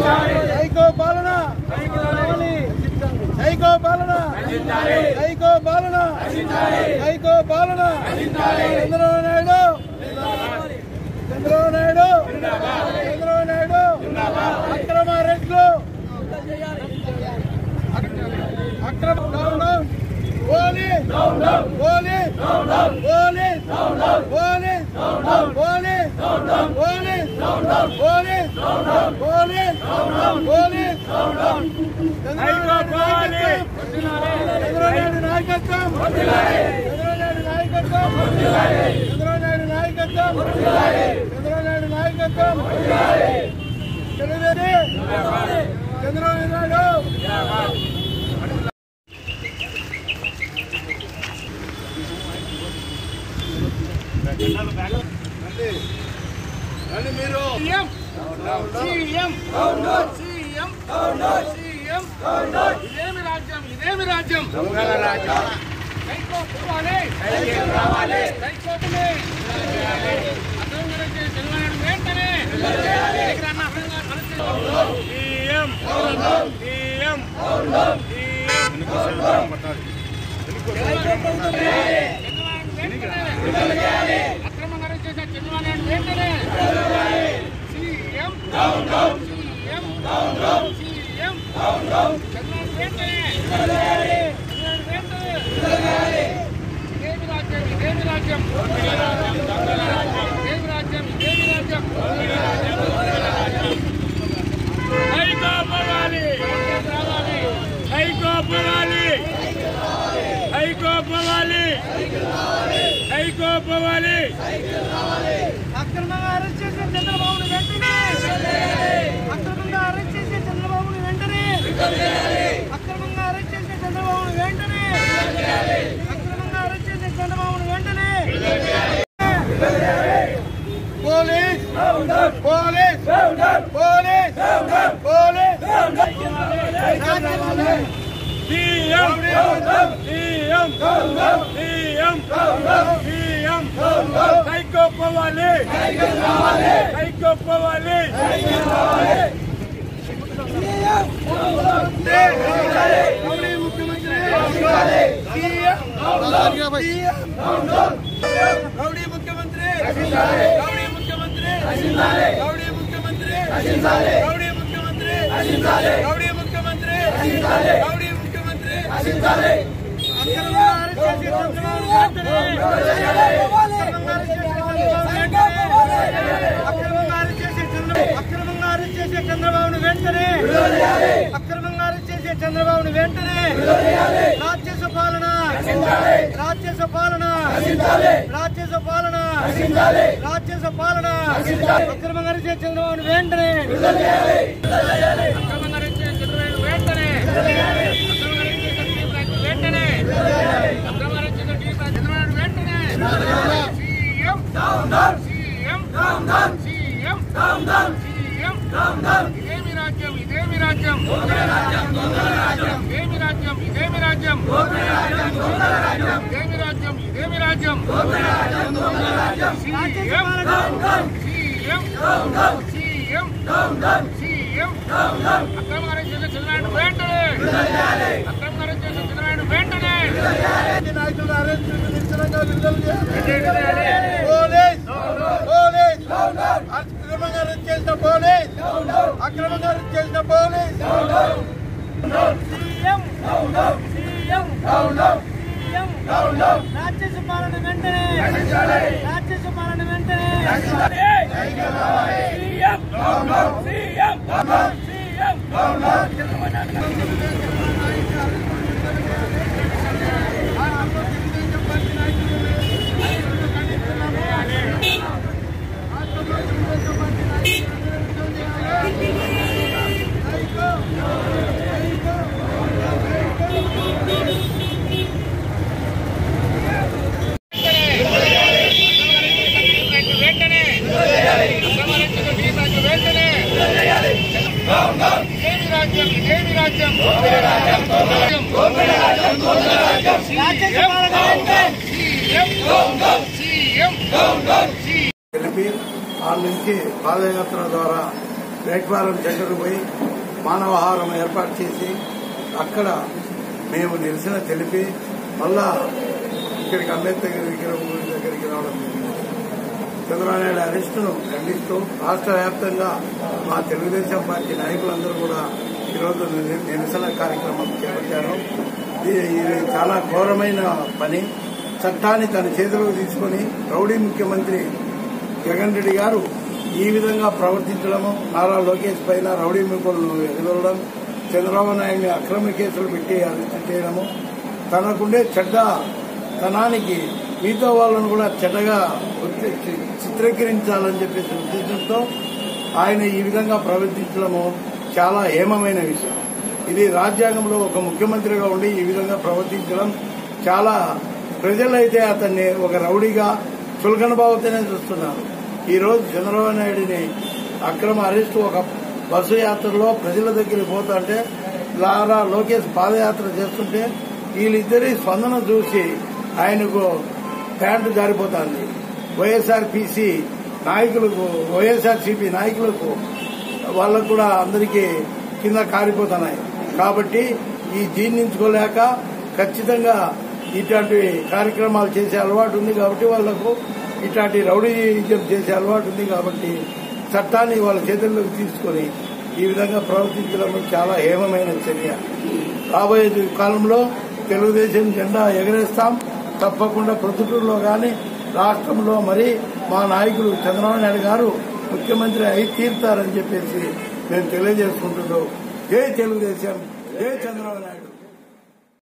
psycho పాలన psycho పాలన psycho పాలన సైకో పాలన చంద్రబాబు నాయుడు చంద్రబాబు నాయుడు చంద్రబాబు నాయుడు అక్రమ రెడ్లు అక్రమ down down police police police police police police police police police Chandrababu Naidu నాయకత్వం చంద్రబాబు నాయుడు నాయకత్వం చంద్రబాబు నాయుడు నాయకత్వం చంద్రబాబు నాయుడు నాయకత్వం తెలుగుదేశం చంద్రబాబు నాయుడు రండి మీరు సీఎం సీఎం సీఎం సీఎం ఇదేమి రాజ్యం ఇదేమి రాజ్యం హైకో పోవాలి రావాలి హైకోర్టుని అర్థం గురించి తెలంగాణ వెంటనే ఇక్కడ అన్న అర్థంగా పరిస్థితి సీఎం సీఎం అక్రమంగా అరెస్ట్ చేసిన చంద్రబాబు నాయుడు వెంటనే సీఎం సీఎం సీఎం చంద్రబాబు వెంటనే చంద్రబాబు వెంటనే ఇదేమి రాజ్యం ఇదేమి రాజ్యం ఇదేమి రాజ్యం ఇదేమి రాజ్యం హైకో పోవాలి హైకో పోవాలి హైకో పోవాలి హైకో పోవాలి అక్రమంగా అరెస్ట్ చేసిన చంద్రబాబును వెంటనే అక్రమంగా అరెస్ట్ చేసిన చంద్రబాబును వెంటనే అక్రమంగా అరెస్ట్ చేసిన చంద్రబాబును వెంటనే అక్రమంగా అరెస్ట్ చేసిన చంద్రబాబును వెంటనే police police police police CM CM CM CM హైకో పోవాలి హైకో పోవాలి రౌడీ ముఖ్యమంత్రి సీఎం రౌడీ ముఖ్యమంత్రి రౌడీ ముఖ్యమంత్రి రౌడీ ముఖ్యమంత్రి రౌడీ ముఖ్యమంత్రి రౌడీ ముఖ్యమంత్రి రౌడీ ముఖ్యమంత్రి అక్రమంగా అరెస్ట్ చేసి చంద్రబాబు వెంటనే అక్రమంగా అరెస్ట్ చేసే చంద్రబాబును వెంటనే అక్రమంగా అరెస్ట్ చేసే చంద్రబాబును వెంటనే రాక్షస పాలన రాక్షస పాలన రాక్షస పాలన రాక్షస పాలన అక్రమంగా అరెస్ట్ చేసే చంద్రబాబును వెంటనే అక్రమంగా అరెస్ట్ చేసే చంద్రబాబును వెంటనే వెంటనే అక్రమంగా అరెస్ట్ చేసే చంద్రబాబును వెంటనే సీఎం సీఎం సీఎం సీఎం ఇదేమి రాజ్యం ఇదేమి రాజ్యం ఇదేమి రాజ్యం ఇదేమి రాజ్యం ఇదేమి రాజ్యం ఇదేమి రాజ్యం సీఎం సీఎం సీఎం సీఎం అక్రమ అరెస్ట్ చేసే చంద్రబాబు వెంటనే అక్రమ అరెస్ట్ చేసే చంద్రబాబు వెంటనే నాయకులు అరెస్ట్ నిశ్చలంగా విడుదల చేయాలి పోలీస్ పోలీస్ అక్రమంగా అరెస్ట్ చేసిన పోలీస్ అక్రమంగా అరెస్ట్ చేసిన పోలీస్ సీఎం సీఎం సీఎం రాక్షస పాలన వెంటనే రాక్షస పాలన వెంటనే సీఎం సీఎం సీఎం వెంటనే వెంటనే ఇదేమి రాజ్యం ఇదేమి రాజ్యం సీఎం సీఎం గెలిపి వాళ్ళ నుంచి పాదయాత్ర ద్వారా రేట్వారం సెంటర్కు పోయి మానవహారం ఏర్పాటు చేసి అక్కడ మేము నిరసన తెలిపి మళ్ళా ఇక్కడికి అంబేద్కర్ విగ్రహం దగ్గరికి రావడం జరిగింది చంద్రబాబు నాయుడు అరెస్టును ఖండిస్తూ రాష్ట్ర వ్యాప్తంగా మా తెలుగుదేశం పార్టీ నాయకులందరూ కూడా ఈరోజు ని- నిరసన కార్యక్రమం చేపట్టారు ఇది ఇది చాలా ఘోరమైన పని చట్టాన్ని తన చేతిలోకి తీసుకొని రౌడీ ముఖ్యమంత్రి జగన్ రెడ్డి గారు ఈ విధంగా ప్రవర్తించడము నారా లోకేష్ పైన రౌడీ ముక్కులను ఎదురవడం చంద్రబాబు నాయుడిని అక్రమ కేసులు పెట్టి అరెస్ట్ చేయడము తనకుండే చెడ్డ తనానికి మిగతా వాళ్ళను కూడా చెడ్డగా గుర్తి- చి- చిత్రీకరించాలని చెప్పేసి ఉద్దేశంతో ఆయన ఈ విధంగా ప్రవర్తించడము చాలా హేమమైన విషయం ఇది రాజ్యాంగంలో ఒక ముఖ్యమంత్రిగా ఉండి ఈ విధంగా ప్రవర్తించడం చాలా ప్రజలైతే అతన్ని ఒక రౌడీగా చులకన భావంతోనే చూస్తున్నారు ఈ రోజు చంద్రబాబు నాయుడిని అక్రమ అరెస్టు ఒక బస్సు యాత్రలో ప్రజల దగ్గరికి పోతుంటే లారా లోకేష్ పాదయాత్ర చేస్తుంటే వీళ్ళిద్దరి స్పందన చూసి ఆయనకు ప్యాంటు జారిపోతుంది వైఎస్ఆర్ పీసీ నాయకులకు వైఎస్ఆర్ సిపి నాయకులకు వాళ్ళకు కూడా అందరికీ కింద కారిపోతున్నాయి కాబట్టి ఈ జీర్ణించుకోలేక ఖచ్చితంగా ఇట్లాంటి కార్యక్రమాలు చేసే అలవాటు ఉంది కాబట్టి వాళ్లకు ఇట్లాంటి రౌడీజం చేసే అలవాటు ఉంది కాబట్టి చట్టాన్ని వాళ్ళ చేతుల్లోకి తీసుకొని ఈ విధంగా ప్రవర్తించడం చాలా హేమమైన చర్య రాబోయే కాలంలో తెలుగుదేశం జెండా ఎగరేస్తాం తప్పకుండా ప్రొద్దుటూరులో కానీ రాష్ట్రంలో మరి మా నాయకులు చంద్రబాబు నాయుడు గారు ముఖ్యమంత్రి అయి తీరుతారని చెప్పేసి మేము తెలియజేసుకుంటున్నాం జై తెలుగుదేశం జై చంద్రబాబు నాయుడు